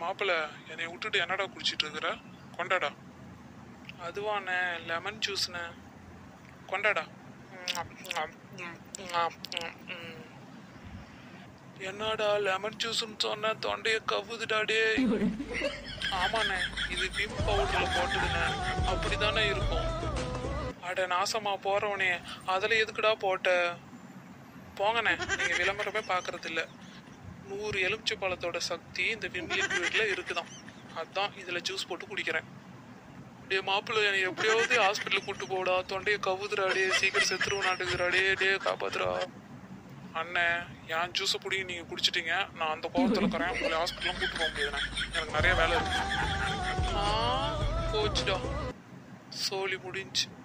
மாப்பிள்ள என்னை விட்டுட்டு என்னடா குடிச்சிட்டு இருக்கிற கொண்டாடா அதுவாண்ணே லெமன் ஜூஸ்ண்ணே கொண்டாடா என்னடா லெமன் ஜூஸ்னு சொன்ன தொண்டைய கவுதுடா டேய் ஆமாண்ணே இது விம் பவுடர்ல போட்டதுண்ணே அப்படிதானே இருக்கும் அட நாசமா போறவனே அதுல எதுக்குடா போட்ட போங்கண்ணே நீங்க விளம்பரமே பாக்குறது இல்ல நூறு எலுமிச்சை பழத்தோட சக்தி இந்த விம் லிக்விட்ல இருக்குதாம் அதான் இதுல ஜூஸ் போட்டு குடிக்கிறேன் டே மாப்பிள்ளை என்னை எப்படியாவது ஹாஸ்பிட்டலுக்கு கூட்டு போடா தொண்டையை கவுதுடா டே சீக்கிரம் செத்துருவ நாட்டுக்குறா டே டே காப்பாத்துறா அண்ணே என் ஜூஸை பிடிங்க நீங்கள் குடிச்சிட்டீங்க நான் அந்த கோவத்தில் இருக்கிறேன் உங்களை ஹாஸ்பிட்டலும் கூட்டு போக முடியாதுண்ணே எனக்கு நிறைய வேலை இருக்கு ஆ போச்சுடா சோலி முடிஞ்சு